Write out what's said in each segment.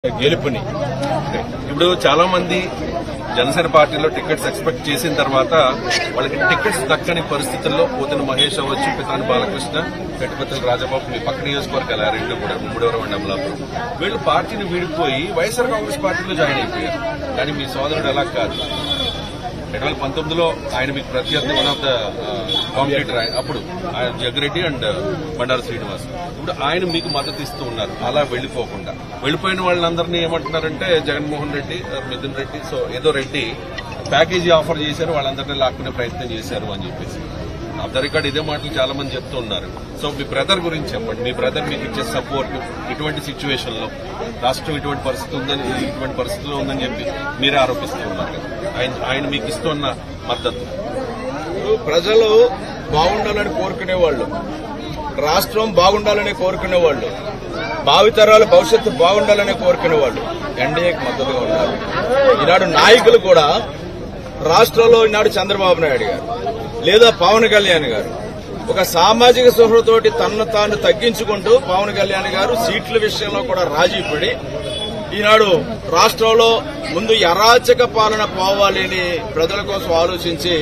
గెలుపుని ఇప్పుడు చాలా మంది జనసేన పార్టీలో టికెట్స్ ఎక్స్పెక్ట్ చేసిన తర్వాత వాళ్ళకి టికెట్స్ దక్కని పరిస్థితుల్లో పోతున్న మహేష్ అవ్వచ్చు పితాని బాలకృష్ణ గట్టిపత్రుల రాజబాబు మీ పక్క నియోజకవర్గాలు ఆ రెండు కూడా ముమ్మడివరం అండ్ అమలాపురం వీళ్ళు పార్టీని వీడిపోయి వైఎస్ఆర్ కాంగ్రెస్ పార్టీలో జాయిన్ అయిపోయారు కానీ మీ సోదరుడు అలా కాదు రెండు వేల పంతొమ్మిదిలో ఆయన మీకు ప్రత్యర్థి వన్ ఆఫ్ ద కాంపిటేటర్ అప్పుడు ఆయన జగ్గిరెడ్డి అండ్ బండారు శ్రీనివాస్ ఇప్పుడు ఆయన మీకు మద్దతు ఇస్తూ ఉన్నారు అలా వెళ్లిపోకుండా వెళ్లిపోయిన వాళ్ళందరినీ ఏమంటున్నారంటే జగన్మోహన్ రెడ్డి ఆ, మిథున్ రెడ్డి సో ఏదో రెడ్డి ప్యాకేజీ ఆఫర్ చేశారు వాళ్ళందరినీ లాక్కునే ప్రయత్నం చేశారు అని చెప్పేసి ఆఫ్ ద రికార్డ్ ఇదే మాటలు చాలా మంది చెప్తూ ఉన్నారు సో మీ బ్రదర్ గురించి చెప్పండి మీ బ్రదర్ మీకు ఇచ్చే సపోర్ట్ ఇటువంటి సిచ్యువేషన్ లో రాష్ట్రం ఇటువంటి పరిస్థితి ఉందని ఇటువంటి పరిస్థితిలో ఉందని చెప్పి మీరే ఆరోపిస్తూ ఉన్నారు కదా ఆయన ఆయన మీకు ఇస్తున్న మద్దతు ఇప్పుడు ప్రజలు బాగుండాలని కోరుకునే వాళ్ళు రాష్ట్రం బాగుండాలని కోరుకునే వాళ్ళు భావితరాల భవిష్యత్తు బాగుండాలని కోరుకునే వాళ్ళు ఎన్డీఏకి మద్దతుగా ఉన్నారు ఈనాడు నాయకులు కూడా రాష్ట్రంలో ఈనాడు చంద్రబాబు నాయుడు గారు లేదా పవన్ కళ్యాణ్ గారు ఒక సామాజిక స్పృహతోటి తనను తాను తగ్గించుకుంటూ పవన్ కళ్యాణ్ గారు సీట్ల విషయంలో కూడా రాజీ పడి ఈనాడు రాష్ట్రంలో ముందు అరాచక పాలన పోవాలి అని ప్రజల కోసం ఆలోచించి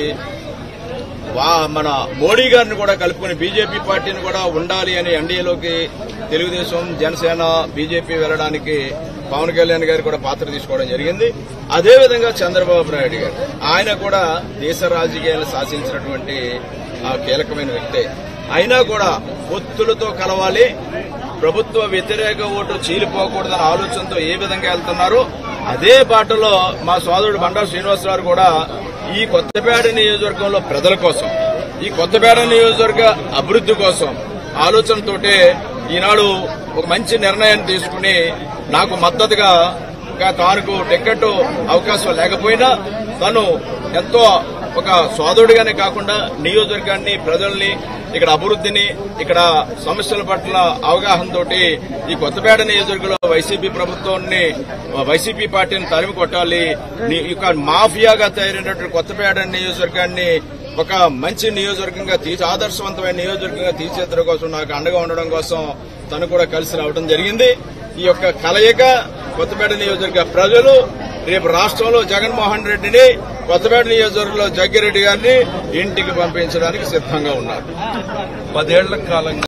వా- మన మోడీ గారిని కూడా కలుపుకుని బీజేపీ పార్టీని కూడా ఉండాలి అని ఎన్డీఏలోకి తెలుగుదేశం జనసేన బీజేపీ వెళ్ళడానికి పవన్ కళ్యాణ్ గారు కూడా పాత్ర తీసుకోవడం జరిగింది అదేవిధంగా చంద్రబాబు నాయుడు గారు ఆయన కూడా దేశ రాజకీయాలు శాసించినటువంటి ఆ కీలకమైన వ్యక్తే అయినా కూడా ఒత్తులతో కలవాలి ప్రభుత్వ వ్యతిరేక ఓటు చీలిపోకూడదన్న ఆలోచనతో ఏ విధంగా వెళ్తున్నారో అదే బాటలో మా సోదరుడు బండా శ్రీనివాసరావు కూడా ఈ కొత్తపేట నియోజకవర్గంలో ప్రజల కోసం ఈ కొత్తపేట నియోజకవర్గ అభివృద్ధి కోసం ఆలోచనతోటే ఈనాడు ఒక మంచి నిర్ణయం తీసుకుని నాకు మద్దతుగా ఇంకా తానుకు టికెట్ అవకాశం లేకపోయినా తను ఎంతో ఒక సోదరుడిగానే కాకుండా నియోజకవర్గాన్ని ప్రజల్ని ఇక్కడ అభివృద్ధిని ఇక్కడ సమస్యల పట్ల అవగాహనతో ఈ కొత్తపేట నియోజకవర్గంలో వైసీపీ ప్రభుత్వాన్ని వైసీపీ పార్టీని తరిమి కొట్టాలి ని- ఇక మాఫియాగా తయారైనటువంటి కొత్తపేట నియోజకవర్గాన్ని ఒక మంచి నియోజకవర్గంగా తీర్చి ఆదర్శవంతమైన నియోజకవర్గంగా తీర్చిదిద్దడం కోసం నాకు అండగా ఉండడం కోసం తను కూడా కలిసి రావడం జరిగింది ఈ యొక్క కలయిక కొత్తపేట నియోజకవర్గ ప్రజలు రేపు రాష్ట్రంలో జగన్మోహన్ రెడ్డిని కొత్తపేట నియోజకవర్గంలో జగ్గిరెడ్డి గారిని ఇంటికి పంపించడానికి సిద్ధంగా ఉన్నారు పదేళ్ల కాలంగా